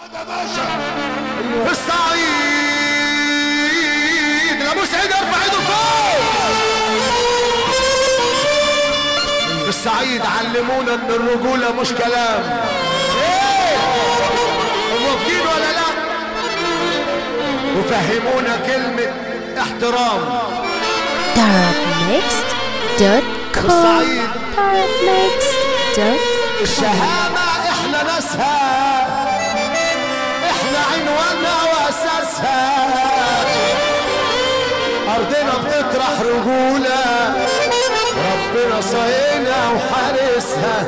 في الصعيد لابو سعيد ارفع ايده فوق في الصعيد علمونا ان الرجولة مش كلام ايه موافقين ولا لا وفهمونا كلمة احترام Darabnext.com الصعيد Darabnext.com الشهامة احنا ناسها احنا عنواننا واساسها ارضنا بتطرح رجولة ربنا صاينا وحارسها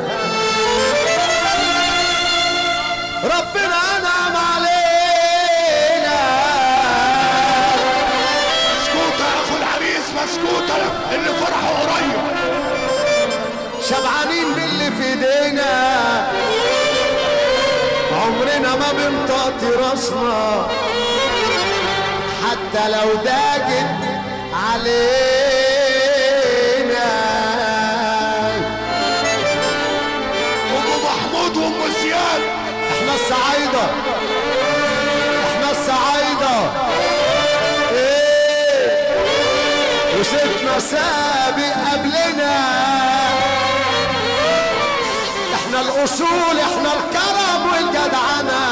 ربنا انعم علينا مسكوتة يا اخو العريس مسكوتة اللي فرحه قريب شبعانين باللي في ايدينا عمرنا ما بنطاطي راسنا حتى لو داجت علينا ام محمود وام زياد احنا الصعايدة احنا الصعايدة ايه وستنا سابق قبلنا احنا الاصول احنا الكرم والجدعنة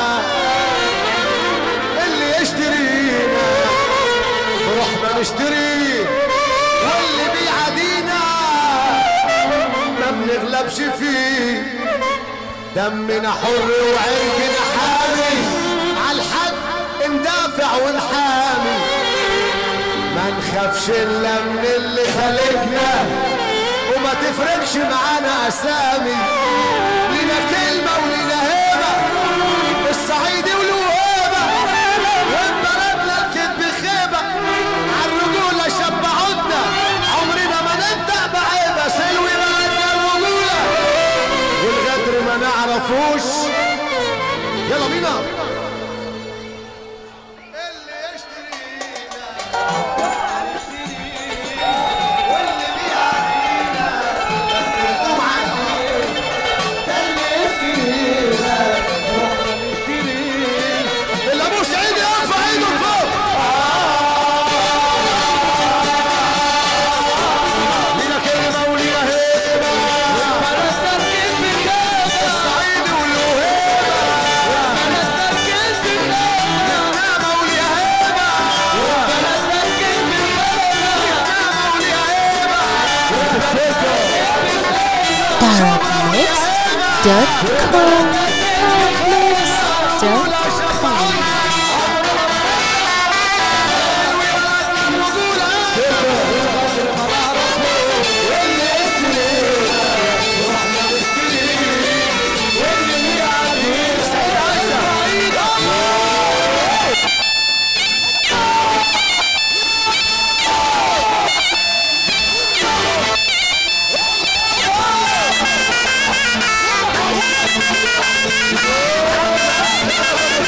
اللي يشترينا روحنا نشتريه واللي بيعادينا ما بنغلبش فيه دمنا حر وعرقنا حامي عالحق ندافع ونحامي ما نخافش الا من اللي خلقنا وما تفرقش معانا اسامي لينا كلمه ولينا هيبه الصعيدي والوهيبه وبلدنا الكذب خيبه عالرجوله شبعتنا عمرنا ما نبدا بعيبه سلوي بلدنا الرجوله والغدر ما نعرفوش يلا بينا اللي يشترينا واللي بيعادينا قوم عنه ده اللي يشترينا اللي ابو سعيد يرفع ايده لفوق لينا كلمه ولينا هيبه الصعيد والوهيبه نعمه وليها هيبه نعمه وليها هيبه Darabnext.com Darabnext.com ام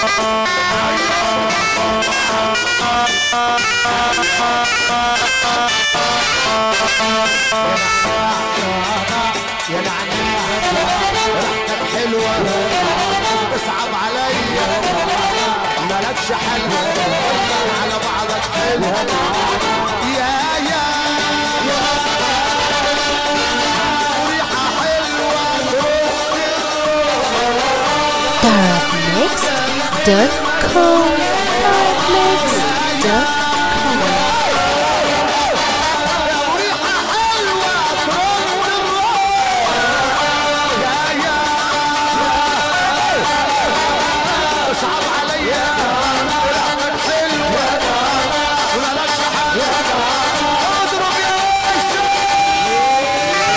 يا نعناع ريحتك حلوة تصعب عليا مالكش حل على بعضك حلو يا يا يا ريحة حلوة Darkmixed.com Darkmixed.com ريحة حلوة تروح الروح يا يا تصعب عليا ريحتك حلوة مالكش حل اضرب يا باشا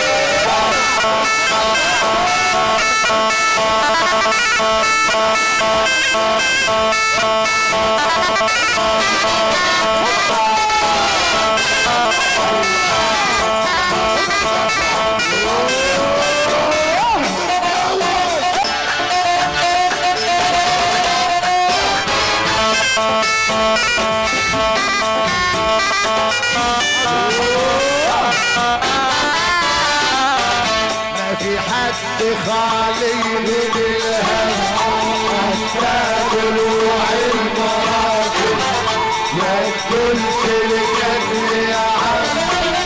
ما في حد خالي من الهم حتى طلوع المراكب يا كل شركة يا عم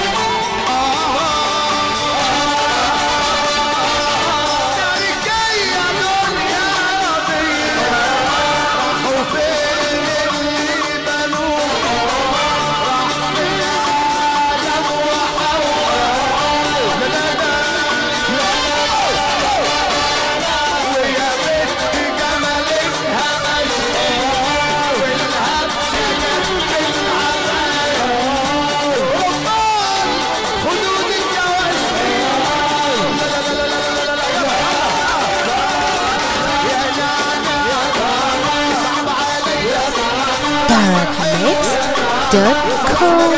خدود الجواز يا نانا صعب عليا Darkmixed.com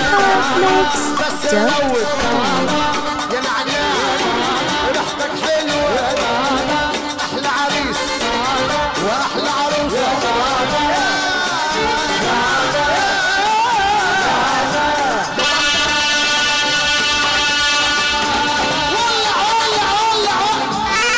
Darkmixed.com يا نعناع ريحتك حلوة أحلى عريس وأحلى عروسة ولع ولع ولع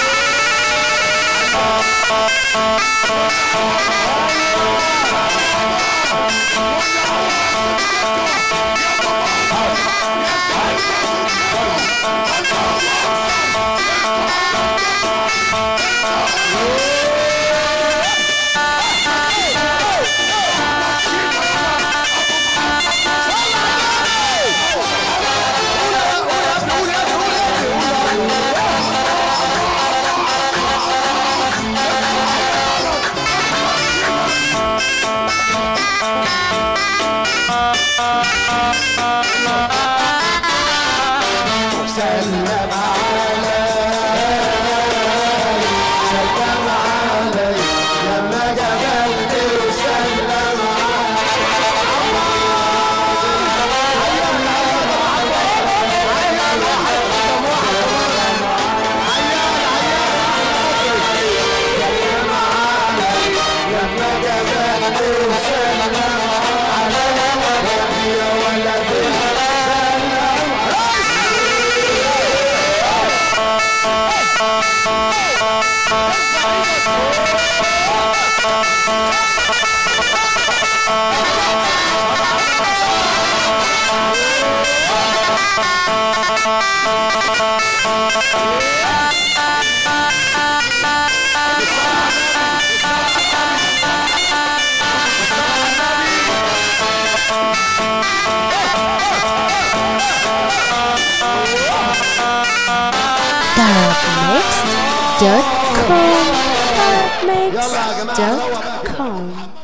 سلم علي سلم علي لما قابلني وسلم Darkmixed.com يلا يا جماعة، روق بقى. Darkmixed.com